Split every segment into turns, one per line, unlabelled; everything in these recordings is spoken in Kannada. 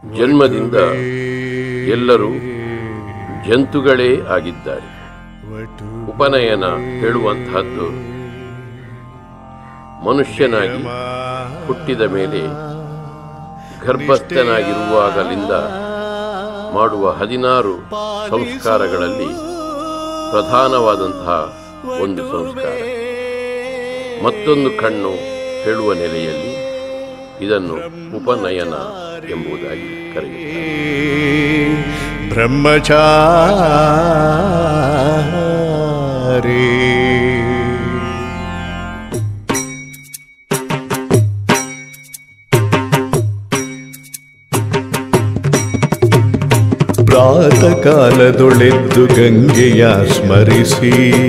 ಜನ್ಮದಿಂದ ಎಲ್ಲರೂ ಜಂತುಗಳೇ ಆಗಿದ್ದಾರೆ ಉಪನಯನ ಹೇಳುವಂತಹದ್ದು ಮನುಷ್ಯನಾಗಿ ಹುಟ್ಟಿದ ಮೇಲೆ ಗರ್ಭಸ್ಥನಾಗಿರುವಾಗಲಿಂದ ಮಾಡುವ ಹದಿನಾರು ಸಂಸ್ಕಾರಗಳಲ್ಲಿ ಪ್ರಧಾನವಾದಂತಹ ಒಂದು ಸಂಸ್ಕಾರ ಮತ್ತೊಂದು ಕಣ್ಣು ಹೇಳುವ ನೆಲೆಯಲ್ಲಿ ಇದನ್ನು ಉಪನಯನ ಎಂಬುದಾಗಿ ಕರೆಯುತ್ತಾರೆ
ಬ್ರಹ್ಮಚಾರಿ ಪ್ರಾತಕಾಲದೊಳೆದ್ದು ಗಂಗೆಯ ಸ್ಮರಿಸಿ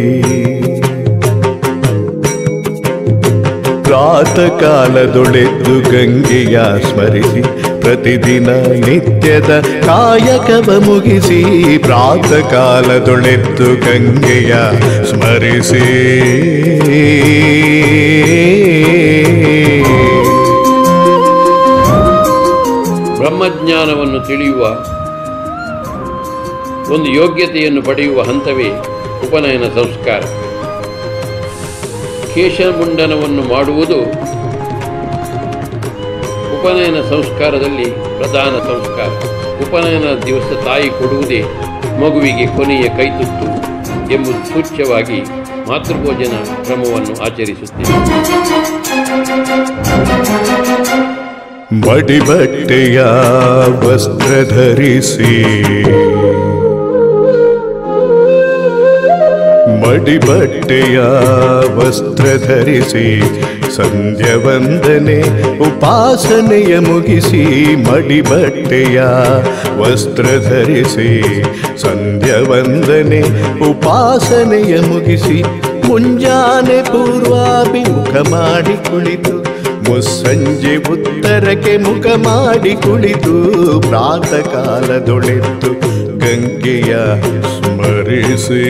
ಪ್ರಾತಕಾಲದೊಳೆದ್ದು ಗಂಗೆಯ ಸ್ಮರಿಸಿ ಪ್ರತಿದಿನ ನಿತ್ಯದ ಕಾಯಕವ ಮುಗಿಸಿ ಪ್ರಾತಕಾಲದೊಳೆದ್ದು ಗಂಗೆಯ ಸ್ಮರಿಸಿ
ಬ್ರಹ್ಮಜ್ಞಾನವನ್ನು ತಿಳಿಯುವ ಒಂದು ಯೋಗ್ಯತೆಯನ್ನು ಪಡೆಯುವ ಹಂತವೇ ಉಪನಯನ ಸಂಸ್ಕಾರ ಕೇಶಮುಂಡನವನ್ನು ಮಾಡುವುದು ಉಪನಯನ ಸಂಸ್ಕಾರದಲ್ಲಿ ಪ್ರಧಾನ ಸಂಸ್ಕಾರ ಉಪನಯನ ದಿವಸ ತಾಯಿ ಕೊಡುವುದೇ ಮಗುವಿಗೆ ಕೊನೆಯ ಕೈತುತ್ತು ಎಂಬುದು ಸೂಚ್ಯವಾಗಿ ಮಾತೃಭೋಜನ ಕ್ರಮವನ್ನು ಆಚರಿಸುತ್ತೇವೆ
ಮಡಿಬಟ್ಟೆಯ ವಸ್ತ್ರ ಧರಿಸಿ ಮಡಿಬಟ್ಟೆಯ ವಸ್ತ್ರ ಧರಿಸಿ ಸಂಧ್ಯ ವಂದನೆ ಉಪಾಸನೆಯ ಮುಗಿಸಿ ಮಡಿಬಟ್ಟೆಯ ವಸ್ತ್ರ ಧರಿಸಿ ಸಂಧ್ಯ ವಂದನೆ ಉಪಾಸನೆಯ ಮುಗಿಸಿ ಮುಂಜಾನೆ ಪೂರ್ವಾಭಿಮುಖ ಮಾಡಿ ಕುಳಿತು ಮುಸ್ಸಂಜೆ ಉತ್ತರಕ್ಕೆ ಮುಖ ಮಾಡಿ ಕುಳಿತು ಪ್ರಾತಃ ಕಾಲದೊಳೆತ್ತು ಗಂಗೆಯ ಸ್ಮರಿಸಿ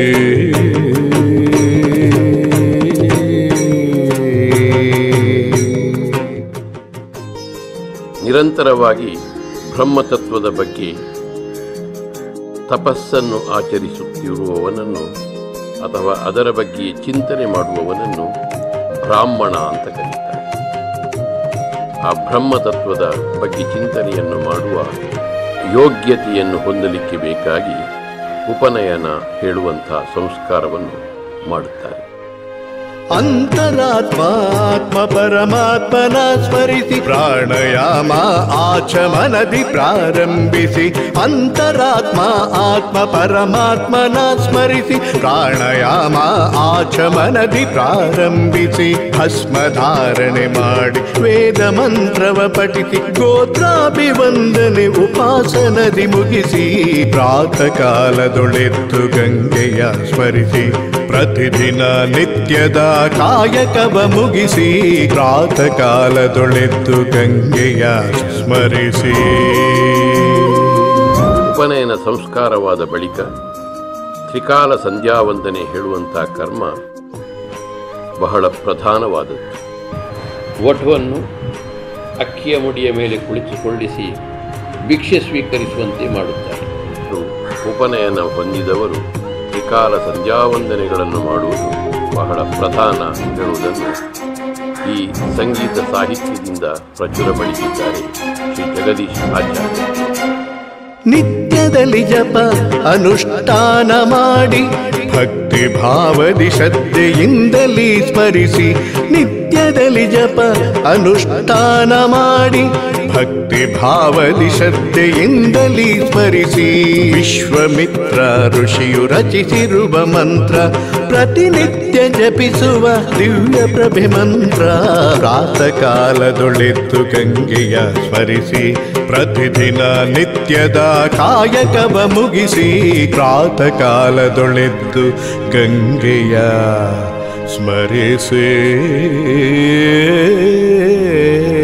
ನಿರಂತರವಾಗಿ ಬ್ರಹ್ಮತತ್ವದ ಬಗ್ಗೆ ತಪಸ್ಸನ್ನು ಆಚರಿಸುತ್ತಿರುವವನನ್ನು ಅಥವಾ ಅದರ ಬಗ್ಗೆ ಚಿಂತನೆ ಮಾಡುವವನನ್ನು ಬ್ರಾಹ್ಮಣ ಅಂತ ಕರೀತಾರೆ ಆ ಬ್ರಹ್ಮತತ್ವದ ಬಗ್ಗೆ ಚಿಂತನೆಯನ್ನು ಮಾಡುವ ಯೋಗ್ಯತೆಯನ್ನು ಹೊಂದಲಿಕ್ಕೆ ಬೇಕಾಗಿ ಉಪನಯನ ಹೇಳುವಂತಹ ಸಂಸ್ಕಾರವನ್ನು ಮಾಡುತ್ತಾರೆ
ಅಂತರಾತ್ಮಾತ್ಮ ಪರಮಾತ್ಮನ ಸ್ಮರಿಸಿ ಪ್ರಾಣಯಾಮ ಆಚಮನದಿ ಪ್ರಾರಂಭಿಸಿ ಅಂತರಾತ್ಮ ಆತ್ಮ ಪರಮಾತ್ಮನ ಸ್ಮರಿಸಿ ಪ್ರಾಣಯಾಮ ಆಚಮನದಿ ಪ್ರಾರಂಭಿಸಿ ಭಸ್ಮಧಾರಣೆ ಮಾಡಿ ವೇದ ಮಂತ್ರವ ಪಠಿಸಿ ಗೋತ್ರಾಭಿವಂದನೆ ಉಪಾಸನದಿ ಮುಗಿಸಿ ಪ್ರಾತಃ ಕಾಲದೊಳೆತ್ತು ಗಂಗೆಯ ಸ್ಮರಿಸಿ ಪ್ರತಿದಿನ ನಿತ್ಯದ ಕಾಯಕವ ಮುಗಿಸಿ ಪ್ರಾತಃ ಕಾಲದೊಳೆತ್ತು ಗಂಗೆಯ ಸ್ಮರಿಸಿ
ಉಪನಯನ ಸಂಸ್ಕಾರವಾದ ಬಳಿಕ ತ್ರಿಕಾಲ ಸಂಧ್ಯಾವಂದನೆ ಹೇಳುವಂತಹ ಕರ್ಮ ಬಹಳ ಪ್ರಧಾನವಾದದ್ದು ವಟುವನ್ನು ಅಕ್ಕಿಯ ಮುಡಿಯ ಮೇಲೆ ಕುಳಿತುಕೊಳ್ಳಿಸಿ ಭಿಕ್ಷೆ ಸ್ವೀಕರಿಸುವಂತೆ ಮಾಡುತ್ತಾರೆ ಇದು ಉಪನಯನ ಹೊಂದಿದವರು ತ್ರಿಕಾಲ ಸಂಧ್ಯಾವಂದನೆಗಳನ್ನು ಮಾಡುವುದು ಬಹಳ ಪ್ರಧಾನ ಹೇಳುವುದನ್ನು ಈ ಸಂಗೀತ ಸಾಹಿತ್ಯದಿಂದ ಪ್ರಚುರಪಡಿಸಿದ್ದಾರೆ ಶ್ರೀ ಜಗದೀಶ್ ಆಚಾರ್ಯ
ನಿತ್ಯದಲ್ಲಿ ಜಪ ಅನುಷ್ಠಾನ ಮಾಡಿ ಭಕ್ತಿ ಭಾವದಿ ಶ್ರದ್ಧೆಯಿಂದಲೇ ಸ್ಮರಿಸಿ ನಿತ್ಯದಲ್ಲಿ ಜಪ ಅನುಷ್ಠಾನ ಮಾಡಿ ಭಕ್ತಿ ಭಾವದಿ ಶ್ರದ್ಧೆಯಿಂದಲೇ ಸ್ಮರಿಸಿ ವಿಶ್ವಮಿತ್ರ ಋಷಿಯು ರಚಿಸಿರುವ ಮಂತ್ರ ಪ್ರತಿನಿತ್ಯ ಜಪಿಸುವ ದಿವ್ಯ ಪ್ರಭೆ ಮಂತ್ರ ಪ್ರಾತಃ ಕಾಲದೊಳೆತ್ತು ಗಂಗೆಯ ಸ್ಮರಿಸಿ ಪ್ರತಿದಿನ ನಿತ್ಯದ ಕಾಯಕವ ಮುಗಿಸಿ ಪ್ರಾತಃ ಕಾಲದೊಳೆದ್ದು ಗಂಗೆಯ ಸ್ಮರಿಸಿ